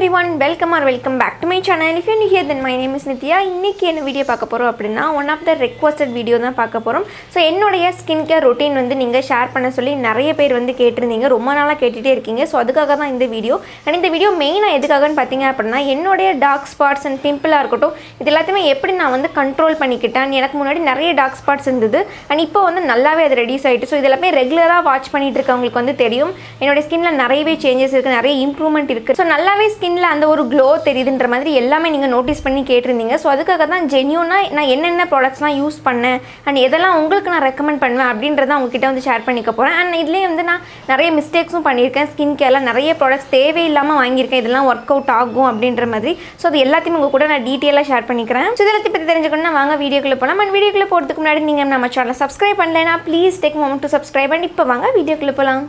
one welcome are welcome back to my channel if you here then my name is Nithya இன்னைக்கு என்ன video பார்க்க போகிறோம் அப்படின்னா one of the requested video தான் பார்க்க போகிறோம் ஸோ என்னுடைய ஸ்கின் கேர் ரொட்டீன் வந்து நீங்கள் ஷேர் பண்ண சொல்லி நிறைய பேர் வந்து கேட்டிருந்தீங்க ரொம்ப நாளாக கேட்டுகிட்டே இருக்கீங்க ஸோ அதுக்காக தான் இந்த வீடியோ அண்ட் இந்த வீடியோ மெயினாக எதுக்காகன்னு பார்த்தீங்க அப்படின்னா என்னுடைய டார்க் ஸ்பாட்ஸ் அண்ட் பிம்பிளாக இருக்கட்டும் இது எல்லாத்தையுமே எப்படி நான் வந்து கண்ட்ரோல் பண்ணிக்கிட்டேன் எனக்கு முன்னாடி நிறைய டார்க் ஸ்பாட்ஸ் இருந்தது அண்ட் இப்போ வந்து நல்லாவே அது ரெடியூஸ் ஆகிட்டு ஸோ இது எல்லாமே ரெகுலராக வாட்ச் பண்ணிட்டு இருக்கவங்களுக்கு வந்து தெரியும் என்னோட ஸ்கின்ல நிறையவே சேஞ்சஸ் இருக்குது நிறைய இம்ப்ரூவ்மெண்ட் இருக்குது ஸோ நல்லாவே ஸ்கின்ல அந்த ஒரு க்ளோ தெரியுதுன்ற மாதிரி எல்லாமே நீங்கள் நோட்டீஸ் பண்ணி கேட்டிருந்தீங்க ஸோ அதுக்காக தான் ஜென்யூனாக நான் என்னென்ன ப்ராடக்ட்ஸ்லாம் யூஸ் பண்ணேன் அண்ட் எதெல்லாம் உங்களுக்கு நான் ரெக்கமெண்ட் பண்ணுவேன் அப்படின்றத உங்ககிட்ட வந்து ஷேர் பண்ணிக்க போகிறேன் அண்ட் இதுலேயே வந்து நான் நிறைய மிஸ்டேக்ஸும் பண்ணியிருக்கேன் ஸ்கின் கேரில் நிறைய ப்ராடக்ட்ஸ் தேவையில்லாமல் வாங்கியிருக்கேன் இதெல்லாம் ஒர்க் அவுட் ஆகும் அப்படின்ற மாதிரி ஸோ அது எல்லாத்தையும் உங்கள் கூட நான் டீட்டெயிலாக ஷேர் பண்ணிக்கிறேன் ஸோ இதெல்லாம் பற்றி தெரிஞ்சுக்கணும்னா வாங்க வீடியோக்குள்ளே போகலாம் அண்ட் வீடியோக்குள்ளே போகிறதுக்கு முன்னாடி நீங்கள் நம்ம சேனலை சப்ஸ்கிரைப் பண்ணலைன்னா please take moment to subscribe and இப்போ வாங்க வீடியோக்குள்ளே போகலாம்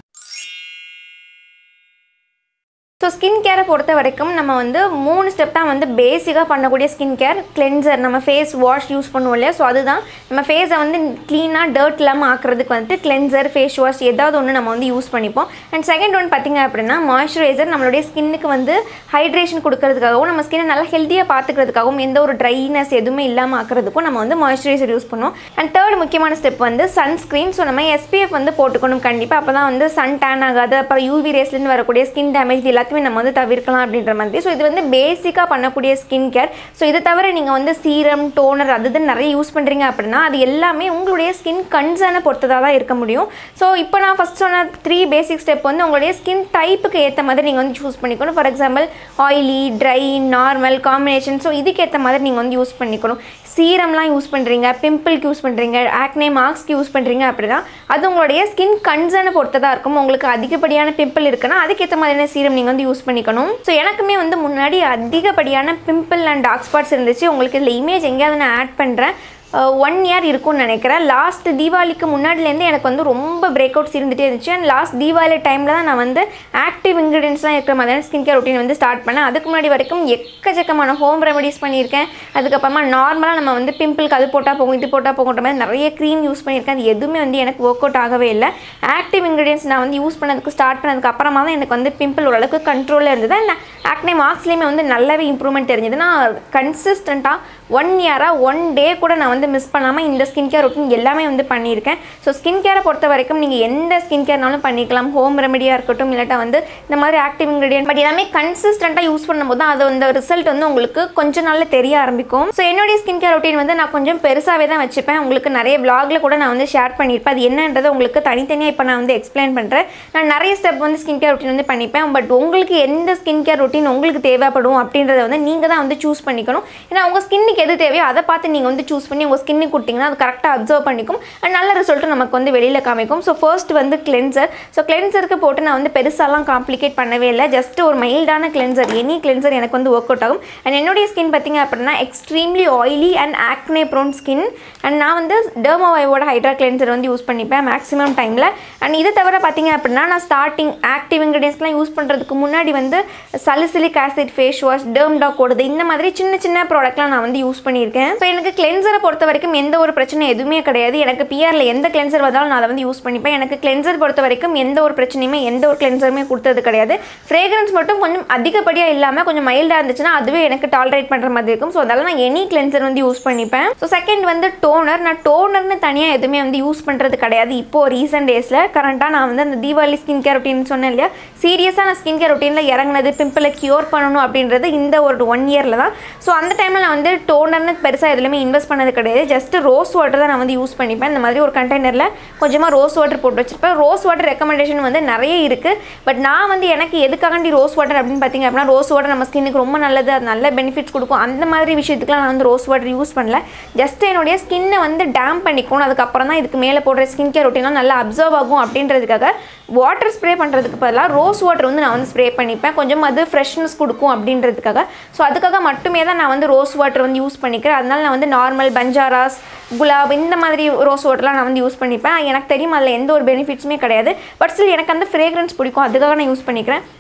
ஸோ ஸ்கின் கேரை பொறுத்த வரைக்கும் நம்ம வந்து மூணு ஸ்டெப் தான் வந்து பேசிக்காக பண்ணக்கூடிய ஸ்கின் கேர் கிளென்சர் நம்ம ஃபேஸ் வாஷ் யூஸ் பண்ணுவோம் இல்லையா ஸோ அதுதான் நம்ம ஃபேஸை வந்து க்ளீனாக டர்ட் இல்லாமல் ஆக்கிறதுக்கு வந்துட்டு கிளென்சர் ஃபேஸ் வாஷ் ஏதாவது ஒன்று நம்ம வந்து யூஸ் பண்ணிப்போம் அண்ட் செகண்ட் ஒன் பார்த்திங்க அப்படின்னா மாய்ஸ்சரைசர் நம்மளுடைய ஸ்கின்னுக்கு வந்து ஹைட்ரேஷன் கொடுக்கறதுக்காகவும் நம்ம ஸ்கின்னை நல்லா ஹெல்த்தியாக பார்த்துக்கிறதுக்காகவும் எந்த ஒரு ட்ரைனஸ் எதுவுமே இல்லாமல் ஆக்கிறதுக்கும் நம்ம வந்து மாய்ஸ்சரைசர் யூஸ் பண்ணுவோம் அண்ட் தேர்ட் முக்கியமான ஸ்டெப் வந்து சன்ஸ்க்ரீன் ஸோ நம்ம எஸ்பிஎஃப் வந்து போட்டுக்கணும் கண்டிப்பாக அப்போ தான் வந்து சன் டேன் ஆகாது அப்புறம் யூவி ரேஸ்லேருந்து வரக்கூடிய ஸ்கின் டேமேஜ் இது எல்லாத்தையுமே நம்ம வந்து தவிர்க்கலாம் அப்படின்ற மாதிரி ஸோ இது வந்து பேசிக்காக பண்ணக்கூடிய ஸ்கின் கேர் ஸோ இதை தவிர நீங்கள் வந்து சீரம் டோனர் அது இதுன்னு நிறைய யூஸ் பண்ணுறீங்க அப்படின்னா அது எல்லாமே உங்களுடைய ஸ்கின் கன்சர்னை பொறுத்ததாக தான் இருக்க முடியும் ஸோ இப்போ நான் ஃபஸ்ட் சொன்ன த்ரீ பேசிக் ஸ்டெப் வந்து உங்களுடைய ஸ்கின் டைப்புக்கு ஏற்ற மாதிரி நீங்கள் வந்து சூஸ் பண்ணிக்கணும் for example oily dry normal combination so இதுக்கேற்ற மாதிரி நீங்கள் வந்து யூஸ் பண்ணிக்கணும் சீரம்லாம் யூஸ் பண்ணுறீங்க பிம்பிள்க்கு யூஸ் பண்ணுறீங்க ஆக்னே மார்க்ஸ்க்கு யூஸ் பண்ணுறீங்க அப்படின்னா அது உங்களுடைய ஸ்கின் கன்சர்னை பொறுத்ததாக இருக்கும் உங்களுக்கு அதிகப்படியான பிம்பிள் இருக்குன்னா அதுக்கேற்ற மாதிரியான சீரம் நீங்கள் வந்து யூஸ் பண்ணிக்கணும் ஸோ எனக்குமே வந்து முன்னாடி அதிகப்படியான பிம்பிள் அண்ட் டார்க் ஸ்பாட்ஸ் இருந்துச்சு உங்களுக்கு இதில் இமேஜ் எங்கேயாவது நான் ஆட் பண்ணுறேன் ஒன் இயர் இருக்கும்னு நினைக்கிறேன் லாஸ்ட் தீபாவளிக்கு முன்னாடிலேருந்து எனக்கு வந்து ரொம்ப பிரேக் அவுட்ஸ் இருந்துகிட்டே இருந்துச்சு அண்ட் லாஸ்ட் தீபாவளி டைமில் தான் நான் வந்து ஆக்டிவ் இன்க்ரீடியன்ஸ்லாம் இருக்கிற மாதிரியான ஸ்கின் கேர் ரொட்டீன் வந்து ஸ்டார்ட் பண்ணேன் அதுக்கு முன்னாடி வரைக்கும் எக்கச்சக்கமான ஹோம் ரெமடிஸ் பண்ணியிருக்கேன் அதுக்கப்புறமா நார்மலாக நம்ம வந்து பிம்பிளுக்கு அது போட்டால் போகும் இது போட்டால் போகுன்ற மாதிரி நிறைய க்ரீம் யூஸ் பண்ணியிருக்கேன் அது எதுவுமே வந்து எனக்கு ஒர்க் அவுட் ஆகவே இல்லை ஆக்டிவ் இன்க்ரீடியன்ஸ் நான் வந்து யூஸ் பண்ணதுக்கு ஸ்டார்ட் பண்ணதுக்கு அப்புறமா தான் எனக்கு வந்து பிம்பிள் ஓரளவுக்கு கண்ட்ரோலில் இருந்தது அண்ட் ஆக்னே மார்க்ஸ்லேயுமே வந்து நல்லாவே இம்ப்ரூவ்மெண்ட் தெரிஞ்சது நான் கன்சிஸ்டண்ட்டாக ஒன் இயராக ஒன் டே கூட நான் வந்து மிஸ் பண்ணாமல் இந்த ஸ்கின் கேர் ரொட்டீன் எல்லாமே வந்து பண்ணியிருக்கேன் ஸோ ஸ்கின் கேரை பொறுத்த வரைக்கும் நீங்கள் எந்த ஸ்கின் கேர்னாலும் பண்ணிக்கலாம் ஹோம் ரெமடியாக இருக்கட்டும் இல்லாட்டா வந்து இந்த மாதிரி ஆக்டிவ் இன்க்ரீடியன்ட் பட் எல்லாமே கன்சிஸ்டண்ட்டாக யூஸ் பண்ணும்போது தான் அது அந்த ரிசல்ட் வந்து உங்களுக்கு கொஞ்ச நாளில் தெரிய ஆரம்பிக்கும் ஸோ என்னுடைய ஸ்கின் கேர் ரொட்டீன் வந்து நான் கொஞ்சம் பெருசாகவே தான் வச்சுப்பேன் உங்களுக்கு நிறைய vlogல கூட நான் வந்து ஷேர் பண்ணியிருப்பேன் அது என்னன்றதை உங்களுக்கு தனித்தனியாக இப்போ நான் வந்து எக்ஸ்பிளைன் பண்ணுறேன் நான் நிறைய ஸ்டெப் வந்து ஸ்கின் கேர் ரொட்டீன் வந்து பண்ணிப்பேன் பட் உங்களுக்கு எந்த ஸ்கின் கேர் ரொட்டீன் உங்களுக்கு தேவைப்படும் அப்படின்றத வந்து நீங்கள் தான் வந்து சூஸ் பண்ணிக்கணும் ஏன்னா உங்கள் ஸ்கின்னுக்கு எது தேவையோ அதை பார்த்து நீங்கள் வந்து சூஸ் பண்ணி உங்கள் ஸ்கின்னுக்கு கொடுத்தீங்கன்னா அது கரெக்டாக அப்சர்வ் பண்ணிக்கும் அண்ட் நல்ல ரிசல்ட்டும் நமக்கு வந்து வெளியில் காமிக்கும் ஸோ ஃபர்ஸ்ட் வந்து கிளென்சர் ஸோ கிளென்சருக்கு போட்டு நான் வந்து பெருசாலாம் காம்ப்ளிகேட் பண்ணவே இல்லை ஜஸ்ட் ஒரு மைல்டான கிளென்சர் எனி கிளென்சர் எனக்கு வந்து ஒர்க் அவுட் ஆகும் அண்ட் என்னுடைய ஸ்கின் பார்த்தீங்க அப்படின்னா extremely oily and acne prone skin and நான் வந்து டெர்மோவைவோட ஹைட்ரா கிளென்சர் வந்து யூஸ் பண்ணிப்பேன் மேக்ஸிமம் டைமில் அண்ட் இது தவிர பார்த்தீங்க அப்படின்னா நான் ஸ்டார்டிங் ஆக்டிவ் இன்க்ரீடியன்ஸ்லாம் யூஸ் பண்ணுறதுக்கு முன்னாடி வந்து சலிசிலிக் ஆசிட் ஃபேஸ் வாஷ் டேர்ம் டாக் ஓடுது இந்த மாதிரி சின்ன சின்ன ப்ராடக்ட்லாம் நான் வந்து யூஸ் பண்ணியிருக்கேன் ஸோ எனக்கு கிளென்சரை பொறுத்த வரைக்கும் எந்த ஒரு பிரச்சனை எதுவுமே கிடையாது எனக்கு பிஆரில் எந்த கிளென்சர் வந்தாலும் நான் அதை வந்து யூஸ் பண்ணிப்பேன் எனக்கு கிளென்சர் பொறுத்த வரைக்கும் எந்த ஒரு பிரச்சனையுமே எந்த ஒரு கிளென்சருமே கொடுத்தது கிடையாது ஃப்ரேக்ரன்ஸ் மட்டும் கொஞ்சம் அதிகப்படியாக இல்லாமல் கொஞ்சம் மைல்டாக இருந்துச்சுன்னா அதுவே எனக்கு டாலரேட் பண்ணுற மாதிரி இருக்கும் ஸோ அதெல்லாம் நான் எனி கிளென்சர் வந்து யூஸ் பண்ணிப்பேன் ஸோ செகண்ட் வந்து டோனர் நான் டோனர்னு தனியாக எதுவுமே வந்து யூஸ் பண்ணுறது கிடையாது இப்போ ரீசெண்ட் டேஸில் கரண்ட்டாக நான் வந்து அந்த தீபாவளி ஸ்கின் கேர் ரொட்டீன் சொன்னேன் இல்லையா சீரியஸாக நான் ஸ்கின் கேர் ரொட்டீனில் இறங்குனது பிம்பிளை க்யூர் பண்ணணும் அப்படின்றது இந்த ஒரு ஒன் இயரில் தான் ஸோ அந்த டைமில் நான் வந்து டோனர்னு பெருசாக எதுலையுமே இன்வெஸ்ட் பண்ணது கிடையாது ஜஸ்ட் ரோஸ் வாட்டர் தான் நான் வந்து யூஸ் பண்ணிப்பேன் இந்த மாதிரி ஒரு கண்டெய்னரில் கொஞ்சமாக ரோஸ் வாட்டர் போட்டு வச்சிருப்பேன் ரோஸ் வாட்டர் ரெக்கமெண்டேஷன் வந்து நிறைய இருக்குது பட் நான் வந்து எனக்கு எதுக்காண்டி ரோஸ் வாட்டர் அப்படின்னு பார்த்தீங்க அப்படின்னா ரோஸ் வாட்டர் நம்ம ஸ்கின்னுக்கு ரொம்ப நல்லது அது நல்ல பெனிஃபிட்ஸ் கொடுக்கும் அந்த மாதிரி விஷயத்துக்குலாம் நான் வந்து ரோஸ் வாட்டர் யூஸ் பண்ணல ஜஸ்ட் என்னுடைய ஸ்கின்னை வந்து டேம் பண்ணிக்கணும் அதுக்கப்புறம் தான் இதுக்கு மேலே போடுற ஸ்கின் கேர் ரொட்டீன்லாம் நல்லா அப்சர்வ் ஆகும் அப்படின்றதுக்காக வாட்டர் ஸ்ப்ரே பண்ணுறதுக்கு பதிலாக ரோஸ் வாட்டர் வந்து நான் வந்து ஸ்ப்ரே பண்ணிப்பேன் கொஞ்சம் அது ஃப்ரெஷ்னஸ் கொடுக்கும் அப்படின்றதுக்காக ஸோ அதுக்காக மட்டுமே தான் நான் வந்து ரோஸ் வாட்டர் வந்து யூஸ் பண்ணிக்கிறேன் அதனால நான் வந்து நார்மல் பஞ்சாராஸ் குலாப் இந்த மாதிரி ரோஸ் வாட்டர்லாம் நான் வந்து யூஸ் பண்ணிப்பேன் எனக்கு தெரியும் அதில் எந்த ஒரு பெனிஃபிட்ஸுமே கிடையாது பட் ஸ்டில் எனக்கு அந்த ஃப்ரேக்ரன்ஸ் பிடிக்கும் அதுக்காக நான் யூஸ் பண்ணிக்கிறேன்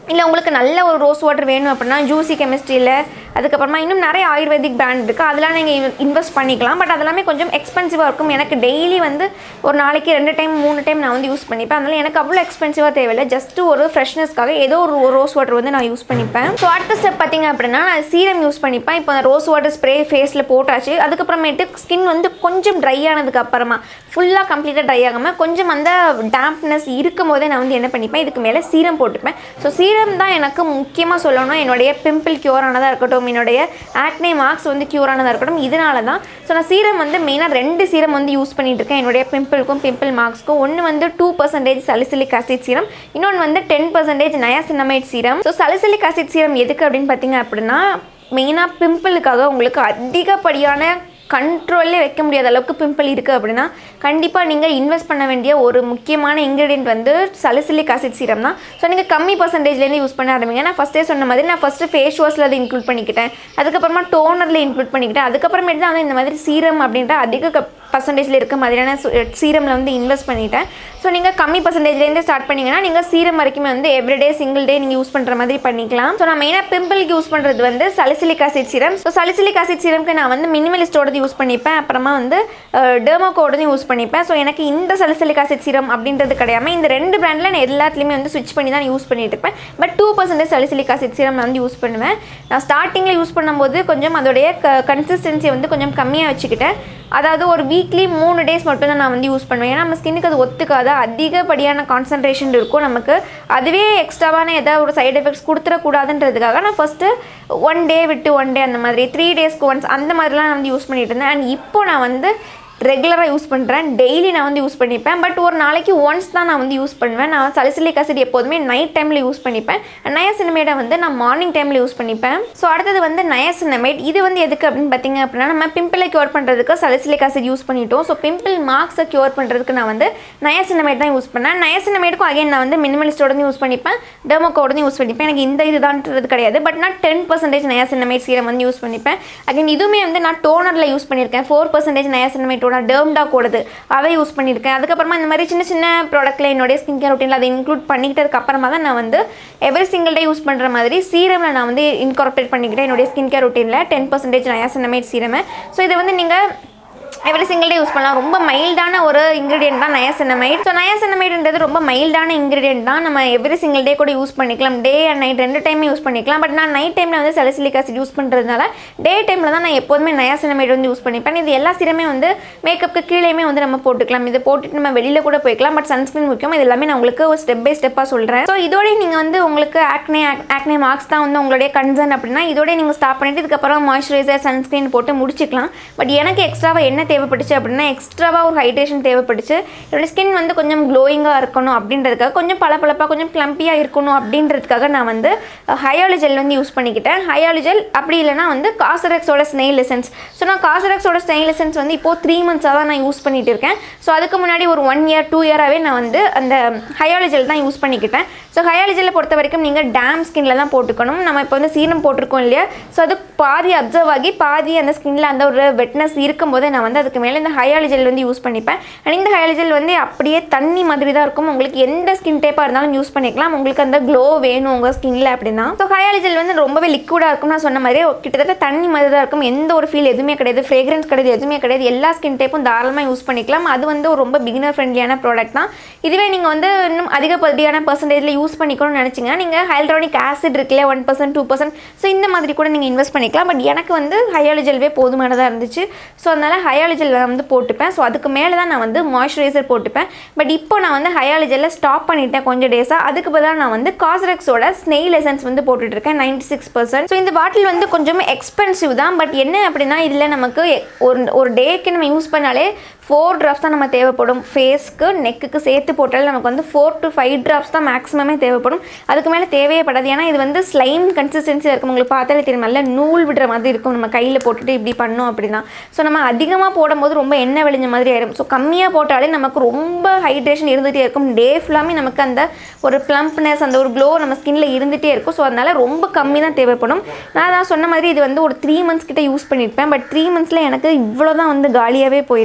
இல்லை உங்களுக்கு நல்ல ஒரு ரோஸ் வாட்டர் வேணும் அப்படின்னா ஜூசி கெமிஸ்ட்ரியில் அதுக்கப்புறமா இன்னும் நிறைய ஆயுர்வேதிக் பிராண்ட் இருக்குது அதெல்லாம் நீங்கள் இன்வெஸ்ட் பண்ணிக்கலாம் பட் அதெல்லாமே கொஞ்சம் எக்ஸ்பென்சிவாக இருக்கும் எனக்கு டெய்லி வந்து ஒரு நாளைக்கு ரெண்டு டைம் மூணு டைம் நான் வந்து யூஸ் பண்ணிப்பேன் அதனால் எனக்கு அவ்வளோ எக்ஸ்பென்சிவாக தேவையில்லை ஜஸ்ட் ஒரு ஃப்ரெஷ்னஸ்க்காக ஏதோ ஒரு ரோஸ் வாட்டர் வந்து நான் யூஸ் பண்ணிப்பேன் ஸோ அடுத்த ஸ்டெப் பார்த்தீங்க அப்படின்னா நான் சீரம் யூஸ் பண்ணிப்பேன் இப்போ ரோஸ் வாட்டர் ஸ்ப்ரே ஃபேஸில் போட்டாச்சு அதுக்கப்புறமேட்டு ஸ்கின் வந்து கொஞ்சம் ட்ரை ஆனதுக்கு அப்புறமா ஃபுல்லாக கம்ப்ளீட்டாக ட்ரை ஆகாமல் கொஞ்சம் அந்த டேம்ப்னஸ் இருக்கும் போதே நான் வந்து என்ன பண்ணிப்பேன் இதுக்கு மேலே சீரம் போட்டுப்பேன் ஸோ சீரம் தான் எனக்கு முக்கியமாக சொல்லணும் என்னுடைய பிம்பிள் க்யூர் ஆனதாக இருக்கட்டும் என்னுடைய ஆக்னே மார்க்ஸ் வந்து க்யூர் ஆனதாக இருக்கட்டும் இதனால தான் ஸோ நான் சீரம் வந்து மெயினாக ரெண்டு சீரம் வந்து யூஸ் பண்ணிட்டு இருக்கேன் என்னுடைய பிம்பிளுக்கும் பிம்பிள் மார்க்ஸ்க்கும் ஒன்று வந்து two percentage salicylic acid serum இன்னொன்று வந்து ten percentage niacinamide serum so salicylic acid serum எதுக்கு அப்படின்னு பார்த்தீங்க அப்படின்னா மெயினாக பிம்பிளுக்காக உங்களுக்கு அதிகப்படியான கண்ட்ரோல்லே வைக்க முடியாத அளவுக்கு பிம்பிள் இருக்குது அப்படின்னா கண்டிப்பாக நீங்கள் இன்வெஸ்ட் பண்ண வேண்டிய ஒரு முக்கியமான இன்க்ரீடியன்ட் வந்து சலிசிலிக் ஆசிட் சீரம் தான் ஸோ நீங்கள் கம்மி பர்சன்டேஜ்லேருந்து யூஸ் பண்ண ஆரம்பிங்க நான் ஃபஸ்ட்டே சொன்ன மாதிரி நான் ஃபஸ்ட்டு ஃபேஸ் வாஷில் அதை இன்க்ளூட் பண்ணிக்கிட்டேன் அதுக்கப்புறமா டோனரில் இன்க்ளூட் பண்ணிக்கிட்டேன் அதுக்கப்புறமேட்டு தான் வந்து இந்த மாதிரி சீரம் அப்படின்ற அதிக பர்சன்டேஜில் இருக்க மாதிரியான சீரமில் வந்து இன்வெஸ்ட் பண்ணிட்டேன் ஸோ நீங்கள் கம்மி பர்சன்டேஜ்லேருந்து ஸ்டார்ட் பண்ணிங்கன்னா நீங்கள் சீரம் வரைக்குமே வந்து எவ்ரிடே சிங்கிள் டே நீங்கள் யூஸ் பண்ணுற மாதிரி பண்ணிக்கலாம் ஸோ நான் மெயினாக பிம்பிளுக்கு யூஸ் பண்ணுறது வந்து salicylic acid serum so salicylic acid சீரம்க்கு நான் வந்து மினிமலிஸ்டோடது யூஸ் பண்ணிப்பேன் அப்புறமா வந்து டெர்மோகோடதும் யூஸ் பண்ணிப்பேன் ஸோ எனக்கு இந்த சலிசிலிக் ஆசிட் சீரம் அப்படின்றது கிடையாமல் இந்த ரெண்டு பிராண்டில் நான் எல்லாத்துலேயுமே வந்து ஸ்விட்ச் பண்ணி தான் யூஸ் பண்ணிட்டு இருப்பேன் but two percentage salicylic acid serum நான் வந்து யூஸ் பண்ணுவேன் நான் ஸ்டார்டிங்கில் யூஸ் பண்ணும்போது கொஞ்சம் அதோடைய க கன்சிஸ்டன்சியை வந்து கொஞ்சம் கம்மியாக வச்சுக்கிட்டேன் அதாவது ஒரு வீக்லி மூணு டேஸ் மட்டும் தான் நான் வந்து யூஸ் பண்ணுவேன் ஏன்னா நம்ம ஸ்கின்னுக்கு அது ஒத்துக்காத அதிகப்படியான கான்சன்ட்ரேஷன் இருக்கும் நமக்கு அதுவே எக்ஸ்ட்ராவான ஏதாவது ஒரு சைடு எஃபெக்ட்ஸ் கொடுத்துடக்கூடாதுன்றதுக்காக நான் ஃபஸ்ட்டு ஒன் டே விட்டு ஒன் டே அந்த மாதிரி த்ரீ டேஸ்க்கு ஒன்ஸ் அந்த மாதிரிலாம் நான் வந்து யூஸ் பண்ணிட்டு இருந்தேன் அண்ட் இப்போ நான் வந்து ரெகுலராக யூஸ் பண்ணுறேன் டெய்லி நான் வந்து யூஸ் பண்ணிப்பேன் பட் ஒரு நாளைக்கு ஒன்ஸ் தான் நான் வந்து யூஸ் பண்ணுவேன் நான் சலிசிலிக் ஆசிட் எப்போதுமே நைட் டைமில் யூஸ் பண்ணிப்பேன் நயசினமேடை வந்து நான் மார்னிங் டைமில் யூஸ் பண்ணிப்பேன் ஸோ அடுத்தது வந்து நயசினமேட் இது வந்து எதுக்கு அப்படின்னு பார்த்தீங்க அப்படின்னா நம்ம பிம்பிளை க்யூர் பண்ணுறதுக்கு சலிசிலிக் ஆசிட் யூஸ் பண்ணிட்டோம் ஸோ பிம்பிள் மார்க்ஸை க்யூர் பண்ணுறதுக்கு நான் வந்து நயசினமேட் தான் யூஸ் பண்ணேன் நயசினமேட்டுக்கும் அகைன் நான் வந்து மினிமலிஸ்டோட யூஸ் பண்ணிப்பேன் டெர்மோக்கோட யூஸ் பண்ணிப்பேன் எனக்கு இந்த இதுதான்றது கிடையாது பட் நான் டென் பர்சன்டேஜ் நயாசினமேட் சீரம் வந்து யூஸ் பண்ணிப்பேன் அகைன் இதுவுமே வந்து நான் டோனரில் யூஸ் பண்ணியிருக்கேன் ஃபோர் பர்சன்டேஜ் நயாசினமேட்டோட டேர்ம்டா கூடது அதை யூஸ் பண்ணியிருக்கேன் அதுக்கப்புறமா இந்த மாதிரி சின்ன சின்ன ப்ராடக்ட்டில் என்னுடைய ஸ்கின் கேர் ரொட்டீனில் அதை இன்க்ளூட் பண்ணிக்கிட்டதுக்கு அப்புறமா தான் நான் வந்து எவ்ரி சிங்கிள் டே யூஸ் பண்ணுற மாதிரி சீரமில் நான் வந்து இன்கார்பரேட் பண்ணிக்கிட்டேன் என்னுடைய ஸ்கின் கேர் ரொட்டீனில் டென் பர்சன்டேஜ் நயாசினமேட் சீரமை ஸோ இதை வந்து நீங்கள் எவ்ரி சிங்கிள் டே யூஸ் பண்ணலாம் ரொம்ப மைல்டான ஒரு இன்க்ரீடியன்ட் தான் நயசினமைட் ஸோ நயசினமைட்ன்றது ரொம்ப மைல்டான இன்க்ரீடியன்ட் தான் நம்ம எவ்ரி சிங்கிள் டே கூட யூஸ் பண்ணிக்கலாம் டே அண்ட் நைட் ரெண்டு டைமே யூஸ் பண்ணிக்கலாம் பட் நான் நைட் டைமில் வந்து சலிசிலிக் ஆசிட் யூஸ் பண்ணுறதுனால டே டைமில் தான் நான் எப்போதுமே நயசினமைட் வந்து யூஸ் பண்ணிப்பேன் இது எல்லா சீரமே வந்து மேக்கப்புக்கு கீழேயுமே வந்து நம்ம போட்டுக்கலாம் இதை போட்டுட்டு நம்ம வெளியில் கூட போய்க்கலாம் பட் சன்ஸ்கிரீன் முக்கியம் இது எல்லாமே நான் உங்களுக்கு ஒரு ஸ்டெப் பை ஸ்டெப்பாக சொல்கிறேன் ஸோ இதோட நீங்கள் வந்து உங்களுக்கு ஆக்னே ஆக்னே மார்க்ஸ் தான் வந்து உங்களுடைய கன்சர்ன் அப்படின்னா இதோட நீங்கள் ஸ்டாப் பண்ணிட்டு இதுக்கப்புறம் மாய்ஸ்சரைசர் சன்ஸ்கிரீன் போட்டு முடிச்சிக்கலாம் பட் எனக்கு எக்ஸ்ட்ராவாக என்ன தேவைப்பட்டுச்சு அப்படின்னா எக்ஸ்ட்ராவாக ஒரு ஹைட்ரேஷன் தேவைப்பட்டுச்சு என்னோட ஸ்கின் வந்து கொஞ்சம் க்ளோயிங்காக இருக்கணும் அப்படின்றதுக்காக கொஞ்சம் பளபளப்பாக கொஞ்சம் ப்ளம்பியாக இருக்கணும் அப்படின்றதுக்காக நான் வந்து ஹயாலு ஜெல் வந்து யூஸ் பண்ணிக்கிட்டேன் ஹயாலு ஜெல் அப்படி இல்லைனா வந்து காசரெக்ஸோட ஸ்னெயில் எசன்ஸ் ஸோ நான் காசரெக்ஸோட ஸ்னெயில் எசன்ஸ் வந்து இப்போது த்ரீ மந்த்ஸாக தான் நான் யூஸ் பண்ணிட்டு இருக்கேன் ஸோ அதுக்கு முன்னாடி ஒரு ஒன் இயர் டூ இயராகவே நான் வந்து அந்த ஹயாலு ஜெல் தான் யூஸ் பண்ணிக்கிட்டேன் ஸோ ஹயாலு ஜெல்லை பொறுத்த வரைக்கும் நீங்கள் டேம் ஸ்கின்ல தான் போட்டுக்கணும் நம்ம இப்போ வந்து சீரம் போட்டிருக்கோம் இல்லையா ஸோ அது பாதி அப்சர்வ் ஆகி பாதி அந்த ஸ்கின்ல அந்த ஒரு வெட்னஸ் இருக்கும்போதே நான் வந்து அதுக்கு மேலே இந்த ஹயாலு ஜெல் வந்து யூஸ் பண்ணிப்பேன் அண்ட் இந்த ஹயாலு ஜெல் வந்து அப்படியே தண்ணி மாதிரி தான் இருக்கும் உங்களுக்கு எந்த ஸ்கின் டைப்பாக இருந்தாலும் யூஸ் பண்ணிக்கலாம் உங்களுக்கு அந்த க்ளோ வேணும் உங்கள் ஸ்கின்ல அப்படின்னா ஸோ ஹயாலு ஜெல் வந்து ரொம்பவே லிக்விடாக இருக்கும் நான் சொன்ன மாதிரி கிட்டத்தட்ட தண்ணி மாதிரி தான் இருக்கும் எந்த ஒரு ஃபீல் எதுவுமே கிடையாது ஃப்ரேக்ரன்ஸ் கிடையாது எதுவுமே கிடையாது எல்லா ஸ்கின் டைப்பும் தாராளமாக யூஸ் பண்ணிக்கலாம் அது வந்து ஒரு ரொம்ப பிகினர் ஃப்ரெண்ட்லியான ப்ராடக்ட் தான் இதுவே நீங்கள் வந்து இன்னும் அதிகப்படியான பர்சன்டேஜில் யூஸ் பண்ணிக்கணும்னு நினச்சிங்கன்னா நீங்கள் ஹைல்ட்ரானிக் ஆசிட் இருக்குல்ல one percent two percent so இந்த மாதிரி கூட நீங்கள் இன்வெஸ்ட் பண்ணிக்கலாம் பட் எனக்கு வந்து ஹயாலு ஜெல்வே போதுமானதாக இருந்துச்சு ஸோ அதனால் ஹயாலு ஜெல் நான் வந்து போட்டுப்பேன் ஸோ அதுக்கு மேலே தான் நான் வந்து மாய்ஸ்சரைசர் போட்டுப்பேன் பட் இப்போ நான் வந்து ஹயாலு ஜெல்லை ஸ்டாப் பண்ணிட்டேன் கொஞ்சம் டேஸாக அதுக்கு பதிலாக நான் வந்து காஸ்ரெக்ஸோட ஸ்னெயில் எசன்ஸ் வந்து போட்டுட்ருக்கேன் நைன்டி சிக்ஸ் பர்சன்ட் ஸோ இந்த பாட்டில் வந்து கொஞ்சம் எக்ஸ்பென்சிவ் தான் பட் என்ன அப்படின்னா இதில் நமக்கு ஒரு ஒரு டேக்கு நம்ம யூஸ் பண்ணாலே ஃபோர் ட்ராப்ஸ் தான் நம்ம தேவைப்படும் ஃபேஸ்க்கு நெக்குக்கு சேர்த்து போட்டாலே நமக்கு வந்து ஃபோர் டு ஃபைவ் ட்ராப்ஸ் தான் மேக்ஸிமமே தேவைப்படும் அதுக்கு மேலே தேவையே படாது ஏன்னா இது வந்து ஸ்லைம் கன்சிஸ்டன்சியாக இருக்கும் உங்களுக்கு பார்த்தாலே தெரியும் நல்ல நூல் விடுற மாதிரி இருக்கும் நம்ம கையில் போட்டுட்டு இப்படி பண்ணோம் அப்படின்னா ஸோ நம்ம அதிகமாக போடும்போது ரொம்ப எண்ணெய் விழிஞ்ச மாதிரி ஆயிடும் ஸோ கம்மியாக போட்டாலே நமக்கு ரொம்ப ஹைட்ரேஷன் இருந்துகிட்டே இருக்கும் டே ஃபுல்லாமே நமக்கு அந்த ஒரு ப்ளம்ப்னஸ் அந்த ஒரு க்ளோ நம்ம ஸ்கின்ல இருந்துகிட்டே இருக்கும் ஸோ அதனால் ரொம்ப கம்மி தான் தேவைப்படும் நான் தான் சொன்ன மாதிரி இது வந்து ஒரு த்ரீ மந்த்ஸ் கிட்ட யூஸ் பண்ணியிருப்பேன் பட் த்ரீ மந்த்ஸில் எனக்கு இவ்வளோ தான் வந்து காலியாகவே போயிருக்கு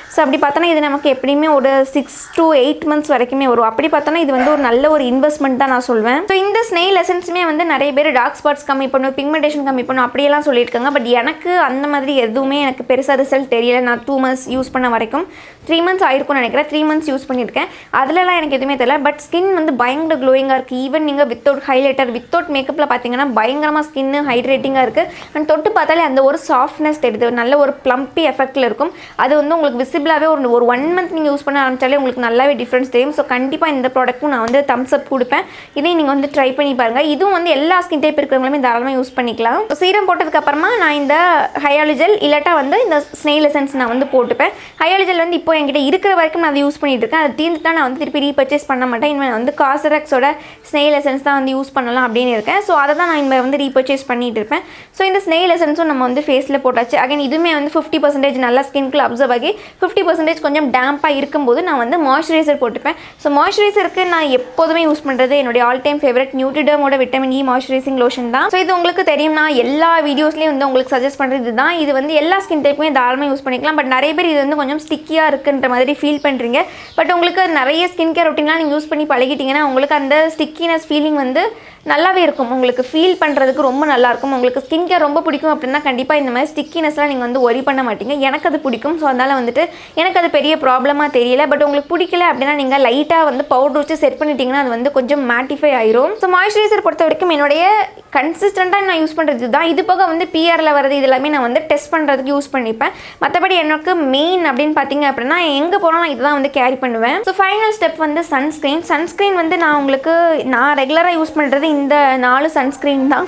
ஸோ அப்படி பார்த்தோன்னா இது நமக்கு எப்படியுமே ஒரு சிக்ஸ் to எயிட் மந்த்ஸ் வரைக்குமே வரும் அப்படி பார்த்தோன்னா இது வந்து ஒரு நல்ல ஒரு இன்வெஸ்ட்மெண்ட் தான் நான் சொல்வேன் ஸோ இந்த ஸ்னெயில் எசன்ஸுமே வந்து நிறைய பேர் டார்க் ஸ்பாட்ஸ் கம்மி பண்ணும் பிக்மெண்டேஷன் கம்மி பண்ணும் அப்படியெல்லாம் சொல்லியிருக்காங்க பட் எனக்கு அந்த மாதிரி எதுவுமே எனக்கு பெருசாக ரிசல்ட் தெரியல நான் டூ மந்த்ஸ் யூஸ் பண்ண வரைக்கும் த்ரீ மந்த்ஸ் ஆயிருக்கும்னு நினைக்கிறேன் த்ரீ மந்த்ஸ் யூஸ் பண்ணியிருக்கேன் அதுலலாம் எனக்கு எதுவுமே தெரியல பட் ஸ்கின் வந்து பயங்கர க்ளோயிங்காக இருக்குது ஈவன் நீங்கள் வித்தவுட் ஹைலைட்டர் வித்தவுட் மேக்கப்பில் பார்த்தீங்கன்னா பயங்கரமாக ஸ்கின்னு ஹைட்ரேட்டிங்காக இருக்குது அண்ட் தொட்டு பார்த்தாலே அந்த ஒரு சாஃப்ட்னஸ் தெரியுது ஒரு நல்ல ஒரு ப்ளம்பி எஃபெக்ட்டில் இருக்கும் அது வந்து உங்களுக்கு விசிபிளாகவே ஒரு ஒரு ஒன் மந்த் நீங்கள் யூஸ் பண்ண ஆரம்பிச்சாலே உங்களுக்கு நல்லாவே டிஃப்ரென்ஸ் தெரியும் ஸோ கண்டிப்பாக இந்த ப்ராடக்ட்டும் நான் வந்து தம்ஸ் அப் கொடுப்பேன் இதையும் நீங்கள் வந்து ட்ரை பண்ணி பாருங்கள் இதுவும் வந்து எல்லா ஸ்கின் டைப் இருக்கிறவங்களுமே தாராளமாக யூஸ் பண்ணிக்கலாம் சீரம் போட்டதுக்கப்புறமா நான் இந்த ஹயாலிஜல் இல்லாட்டா வந்து இந்த ஸ்னெயில் எசன்ஸ் நான் வந்து போட்டுப்பேன் ஹயாலிஜல் வந்து இப்போ என்கிட்ட இருக்கிற வரைக்கும் நான் அதை யூஸ் பண்ணிட்டு இருக்கேன் அது தீர்ந்துட்டா நான் வந்து திருப்பி ரீபர்ச்சேஸ் பண்ண மாட்டேன் இனிமேல் நான் வந்து காசரக்ஸோட ஸ்னெயில் எசன்ஸ் தான் வந்து யூஸ் பண்ணலாம் அப்படின்னு இருக்கேன் ஸோ அதை தான் நான் இனிமேல் வந்து ரீபர்ச்சேஸ் பண்ணிட்டு இருப்பேன் ஸோ இந்த ஸ்னெயில் எசன்ஸும் நம்ம வந்து ஃபேஸில் போட்டாச்சு அகைன் இதுவுமே வந்து ஃபிஃப்டி பர்சன்டேஜ் நல்லா ஸ்கின்குள்ள அப்சர்வ் ஆகி ஃபிஃப்டி பர்சன்டேஜ் கொஞ்சம் டேம்பாக இருக்கும்போது நான் வந்து மாய்ஸ்சரைசர் போட்டுப்பேன் ஸோ மாய்ஸ்சரைசருக்கு நான் எப்போதுமே யூஸ் பண்ணுறது என்னுடைய ஆல் டைம் ஃபேவரட் நியூட்ரிடமோட விட்டமின் இ மாய்ஸ்சரைசிங் லோஷன் தான் ஸோ இது உங்களுக்கு தெரியும் நான் எல்லா வீடியோஸ்லேயும் வந்து உங்களுக்கு சஜஸ்ட் பண்ணுறது இதுதான் இது வந்து எல்லா ஸ்கின் டைப்புமே தாராளமாக யூஸ் பண்ணிக்கலாம் பட் நிறைய பேர் இது வந்து கொஞ்சம் ஸ்டிக்கியாக இருக்குன்ற மாதிரி ஃபீல் பண்ணுறீங்க பட் உங்களுக்கு நிறைய ஸ்கின் கேர் ரொட்டீன்லாம் நீங்கள் யூஸ் பண்ணி பழகிட்டீங்கன்னா உங்களுக்கு அந்த ஸ்டிக்கினஸ் ஃபீலிங் வந்து நல்லாவே இருக்கும் உங்களுக்கு ஃபீல் பண்ணுறதுக்கு ரொம்ப நல்லாயிருக்கும் உங்களுக்கு ஸ்கின் கேர் ரொம்ப பிடிக்கும் அப்படின்னா கண்டிப்பாக இந்த மாதிரி ஸ்டிக்கினஸ்லாம் நீங்கள் வந்து ஒரி பண்ண மாட்டீங்க எனக்கு அது பிடிக்கும் ஸோ அதனால் வந்துட்டு எனக்கு அது பெரிய ப்ராப்ளமாக தெரியல பட் உங்களுக்கு பிடிக்கல அப்படின்னா நீங்கள் லைட்டாக வந்து பவுடர் வச்சு செட் பண்ணிட்டீங்கன்னா அது வந்து கொஞ்சம் மேட்டிஃபை ஆயிரும் ஸோ மாய்ஸ்சரைசர் பொறுத்த வரைக்கும் என்னுடைய கன்சிஸ்டண்ட்டாக நான் யூஸ் பண்ணுறது தான் இது போக வந்து பிஆரில் வரது இது எல்லாமே நான் வந்து டெஸ்ட் பண்ணுறதுக்கு யூஸ் பண்ணிப்பேன் மற்றபடி எனக்கு மெயின் அப்படின்னு பார்த்தீங்க அப்படின்னா எங்கே போனாலும் நான் இதுதான் வந்து கேரி பண்ணுவேன் ஸோ ஃபைனல் ஸ்டெப் வந்து சன்ஸ்க்ரீன் சன்ஸ்க்ரீன் வந்து நான் உங்களுக்கு நான் ரெகுலராக யூஸ் பண்ணுறது இந்த நாலு சன்ஸ்க்ரீன் தான்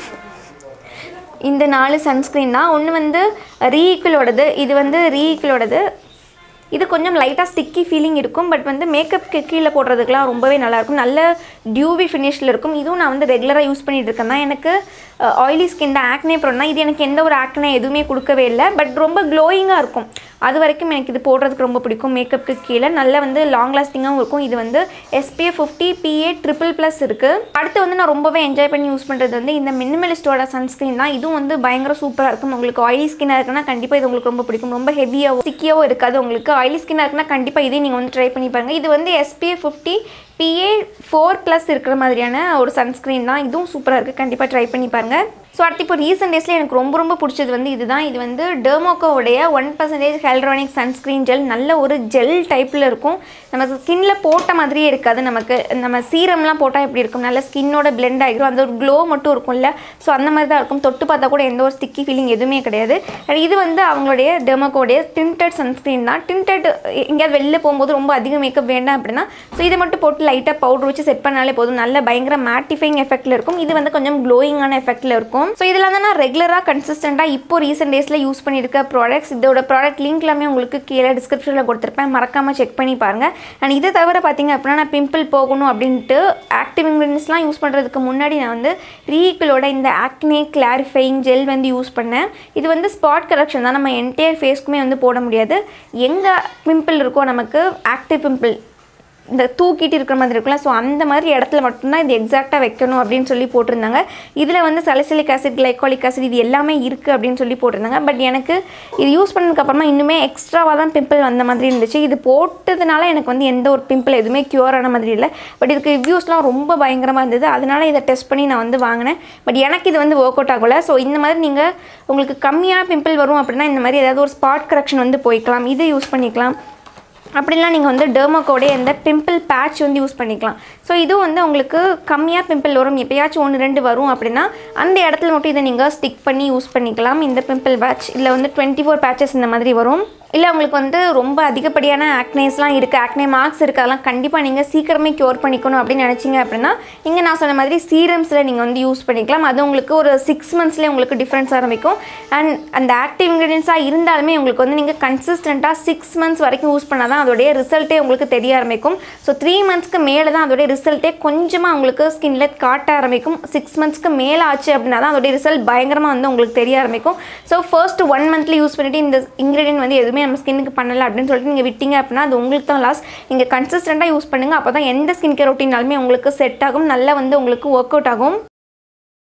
இந்த நாலு சன்ஸ்க்ரீன் தான் ஒன்று வந்து ரீஈக்குவலோடது இது வந்து ரீஈக்குவலோடது இது கொஞ்சம் லைட்டாக ஸ்டிக்கி ஃபீலிங் இருக்கும் பட் வந்து மேக்கப்க்கு கீழே போடுறதுக்குலாம் ரொம்பவே நல்லாயிருக்கும் நல்ல டியூவி ஃபினிஷில் இருக்கும் இதுவும் நான் வந்து ரெகுலராக யூஸ் பண்ணிட்டு இருக்கேன் தான் எனக்கு ஆயிலி ஸ்கின் தான் ஆக்னே ப்ரோனா இது எனக்கு எந்த ஒரு ஆக்னே எதுவுமே கொடுக்கவே இல்லை பட் ரொம்ப க்ளோயிங்காக இருக்கும் அது வரைக்கும் எனக்கு இது போடுறதுக்கு ரொம்ப பிடிக்கும் மேக்கப்புக்கு கீழே நல்ல வந்து லாங் லாஸ்டிங்காகவும் இருக்கும் இது வந்து SPF fifty PA triple plus இருக்குது அடுத்து வந்து நான் ரொம்பவே என்ஜாய் பண்ணி யூஸ் பண்ணுறது வந்து இந்த மினிமலிஸ்டோட சன்ஸ்க்ரீன் தான் இதுவும் வந்து பயங்கர சூப்பராக இருக்கும் உங்களுக்கு ஆயிலி ஸ்கின்னாக இருக்குன்னா கண்டிப்பாக இது உங்களுக்கு ரொம்ப பிடிக்கும் ரொம்ப ஹெவியாகவும் ஸ்டிக்கியாகவும் இருக்காது உங்களுக்கு ஆயிலி ஸ்கின்னாக இருக்குன்னா கண்டிப்பாக இதையும் நீங்கள் வந்து ட்ரை பண்ணி பாருங்கள் இது வந்து SPF fifty PA four plus இருக்கிற மாதிரியான ஒரு சன்ஸ்க்ரீன் தான் இதுவும் சூப்பராக இருக்குது கண்டிப்பாக ட்ரை பண்ணி பாருங்கள் ஸோ அடுத்து இப்போ ரீசெண்ட் டேஸில் எனக்கு ரொம்ப ரொம்ப பிடிச்சது வந்து இதுதான் இது வந்து டெர்மோக்கோவுடைய one percentage hyaluronic sunscreen gel நல்ல ஒரு ஜெல் டைப்பில் இருக்கும் நமக்கு ஸ்கின்ல போட்ட மாதிரியே இருக்காது நமக்கு நம்ம சீரம்லாம் போட்டால் எப்படி இருக்கும் நல்ல ஸ்கின்னோட பிளெண்ட் ஆகிரும் அந்த ஒரு க்ளோ மட்டும் இருக்கும்ல ஸோ அந்த மாதிரி தான் இருக்கும் தொட்டு பார்த்தா கூட எந்த ஒரு ஸ்டிக்கி ஃபீலிங் எதுவுமே கிடையாது And இது வந்து அவங்களுடைய டெர்மோக்கோடைய டிண்டட் சன்ஸ்க்ரீன் தான் டிண்டட் எங்கேயாவது வெளில போகும்போது ரொம்ப அதிக மேக்கப் வேண்டாம் அப்படின்னா ஸோ இதை மட்டும் போட்டு லைட்டாக பவுடர் வச்சு செட் பண்ணாலே போதும் நல்ல பயங்கர மேட்டிஃபைங் எஃபெக்ட்டில் இருக்கும் இது வந்து கொஞ்சம் க்ளோயிங்கான எஃபெக்ட்டில் இருக்கும் ஸோ இதில் வந்து நான் ரெகுலராக கன்சிஸ்டண்ட்டாக இப்போ ரீசெண்ட் டேஸில் யூஸ் பண்ணியிருக்க ப்ராடக்ட்ஸ் இதோட ப்ராடக்ட் லிங்க் எல்லாமே உங்களுக்கு கீழே டிஸ்கிரிப்ஷனில் கொடுத்துருப்பேன் மறக்காமல் செக் பண்ணி பாருங்கள் அண்ட் இதை தவிர பார்த்தீங்க அப்படின்னா நான் பிம்பிள் போகணும் அப்படின்ட்டு ஆக்டிவ் இன்க்ரீடியன்ஸ்லாம் யூஸ் பண்ணுறதுக்கு முன்னாடி நான் வந்து ரீக்களோட இந்த ஆக்னே கிளாரிஃபைங் ஜெல் வந்து யூஸ் பண்ணேன் இது வந்து ஸ்பாட் கரெக்ஷன் தான் நம்ம என்டையர் ஃபேஸ்க்குமே வந்து போட முடியாது எங்கே பிம்பிள் இருக்கோ நமக்கு ஆக்டிவ் பிம்பிள் இந்த தூக்கிட்டு இருக்கிற மாதிரி இருக்குல்ல ஸோ அந்த மாதிரி இடத்துல மட்டும்தான் இது எக்ஸாக்டாக வைக்கணும் அப்படின்னு சொல்லி போட்டிருந்தாங்க இதில் வந்து சலிசிலிக் ஆசிட் கிளைகாலிக் ஆசிட் இது எல்லாமே இருக்குது அப்படின்னு சொல்லி போட்டிருந்தாங்க பட் எனக்கு இது யூஸ் பண்ணதுக்கப்புறமா இன்னுமே எக்ஸ்ட்ராவாக தான் பிம்பிள் வந்த மாதிரி இருந்துச்சு இது போட்டதுனால எனக்கு வந்து எந்த ஒரு பிம்பிள் எதுவுமே க்யூர் ஆன மாதிரி இல்லை பட் இதுக்கு ரிவ்யூஸ்லாம் ரொம்ப பயங்கரமாக இருந்தது அதனால இதை டெஸ்ட் பண்ணி நான் வந்து வாங்கினேன் பட் எனக்கு இது வந்து ஒர்க் அவுட் ஆகலை ஸோ இந்த மாதிரி நீங்கள் உங்களுக்கு கம்மியான பிம்பிள் வரும் அப்படின்னா இந்த மாதிரி ஏதாவது ஒரு ஸ்பாட் கரெக்ஷன் வந்து போய்க்கலாம் இது யூஸ் பண்ணிக்கலாம் அப்படிலாம் நீங்கள் வந்து டெர்மோக்கோடைய இந்த பிம்பிள் பேட்ச் வந்து யூஸ் பண்ணிக்கலாம் ஸோ இதுவும் வந்து உங்களுக்கு கம்மியாக பிம்பிள் வரும் எப்பயாச்சும் ஒன்று ரெண்டு வரும் அப்படின்னா அந்த இடத்துல மட்டும் இதை நீங்கள் ஸ்டிக் பண்ணி யூஸ் பண்ணிக்கலாம் இந்த பிம்பிள் பேட்ச் இதில் வந்து டுவெண்ட்டி ஃபோர் பேட்சஸ் இந்த மாதிரி வரும் இல்லை உங்களுக்கு வந்து ரொம்ப அதிகப்படியான ஆக்னேஸ்லாம் இருக்குது ஆக்னே மார்க்ஸ் இருக்குது அதெல்லாம் கண்டிப்பாக நீங்கள் சீக்கிரமே க்யூர் பண்ணிக்கணும் அப்படின்னு நினச்சிங்க அப்படின்னா நீங்கள் நான் சொன்ன மாதிரி சீரம்ஸில் நீங்கள் வந்து யூஸ் பண்ணிக்கலாம் அது உங்களுக்கு ஒரு சிக்ஸ் மந்த்ஸ்லேயே உங்களுக்கு டிஃப்ரென்ஸ் ஆரம்பிக்கும் அண்ட் அந்த ஆக்டிவ் இன்க்ரீடியன்ஸாக இருந்தாலுமே உங்களுக்கு வந்து நீங்கள் கன்சிஸ்டண்ட்டாக சிக்ஸ் மந்த்ஸ் வரைக்கும் யூஸ் பண்ணால் தான் அதோடைய ரிசல்ட்டே உங்களுக்கு தெரிய ஆரம்பிக்கும் ஸோ த்ரீ மந்த்ஸ்க்கு மேலே தான் அதோடைய ரிசல்ட்டே கொஞ்சமாக உங்களுக்கு ஸ்கின்ல காட்ட ஆரம்பிக்கும் சிக்ஸ் மந்த்ஸ்க்கு மேலே ஆச்சு அப்படின்னா தான் அதோடைய ரிசல்ட் பயங்கரமாக வந்து உங்களுக்கு தெரிய ஆரம்பிக்கும் so first one monthly use பண்ணிட்டு இந்த இன்க்ரீடியன்ட் வந்து எதுவுமே நம்ம ஸ்கின்னுக்கு பண்ணலை அப்படின்னு சொல்லிட்டு நீங்கள் விட்டீங்க அப்படின்னா அது உங்களுக்கு தான் லாஸ் நீங்கள் கன்சிஸ்டண்ட்டாக யூஸ் பண்ணுங்கள் அப்போ தான் எந்த ஸ்கின் கேர் ரொட்டீனாலுமே உங்களுக்கு செட் ஆகும் நல்லா வந்து உங்களுக்கு ஒர்க் அவுட் ஆகும்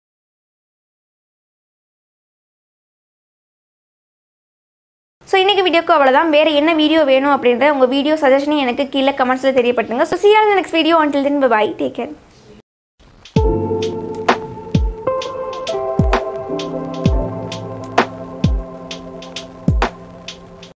ஸோ இன்றைக்கி வீடியோ வீடியோக்கு அவ்வளோதான் வேறு என்ன வீடியோ வேணும் அப்படின்ற உங்கள் வீடியோ சஜஷனையும் எனக்கு கீழே கமெண்ட்ஸில் தெரியப்படுத்துங்க so see are next video until then bye bye take care